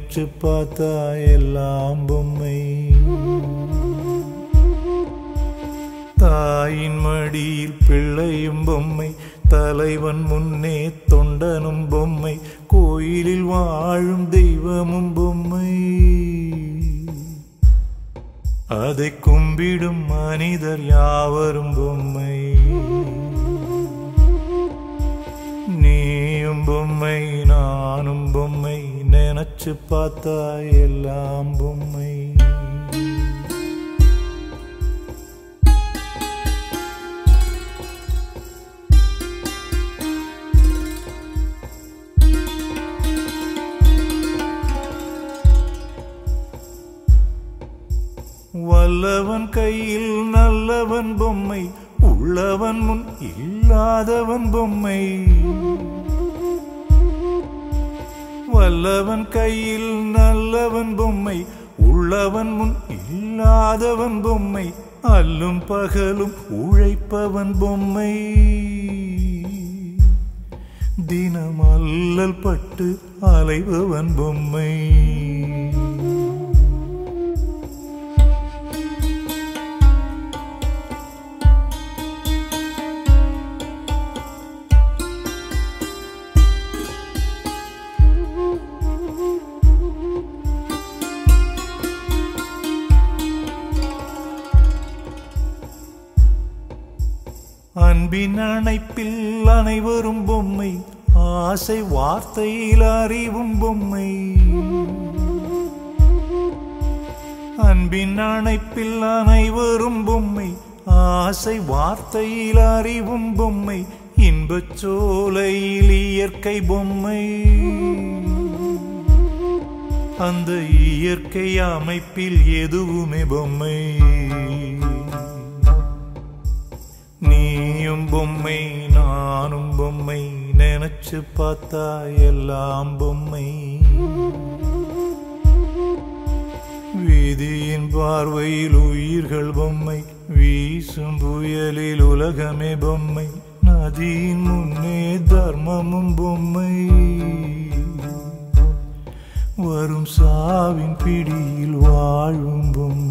நினைச்சு பார்த்தா எல்லாம் பொம்மை தாயின் மடியில் பிள்ளையும் பொம்மை தலைவன் முன்னே தொண்டனும் பொம்மை கோயிலில் வாழும் தெய்வமும் பொம்மை அதை கும்பிடும் மனிதர் யாவரும் பொம்மை நீயும் பொம்மை நானும் பொம்மை நினைச்சு பார்த்தா எல்லாம் பொம்மை வல்லவன் கையில் நல்லவன் பொம்மை உள்ளவன் முன் இல்லாதவன் பொம்மை வல்லவன் கையில் நல்லவன் பொம்மை உள்ளவன் முன் இல்லாதவன் பொம்மை அல்லும் பகலும் உழைப்பவன் பொம்மை தினம் அல்லல் பட்டு அலைபவன் பொம்மை அன்பின் அணைப்பில் அனைவரும் பொம்மை ஆசை வார்த்தையில் அறிவும் பொம்மை அன்பின் அணைப்பில் அனைவரும் பொம்மை ஆசை வார்த்தையில் அறிவும் பொம்மை இன்பச் சோலையில் இயற்கை பொம்மை அந்த இயற்கை அமைப்பில் எதுவுமே பொம்மை நீயும் பொம்மை நானும் பொம்மை நினைச்சு பார்த்தா எல்லாம் பொம்மை வீதியின் பார்வையில் உயிர்கள் பொம்மை வீசும் புயலில் உலகமே பொம்மை நதியின் முன்னே தர்மமும் பொம்மை வரும் சாவின் பிடியில் வாழும் பொம்மை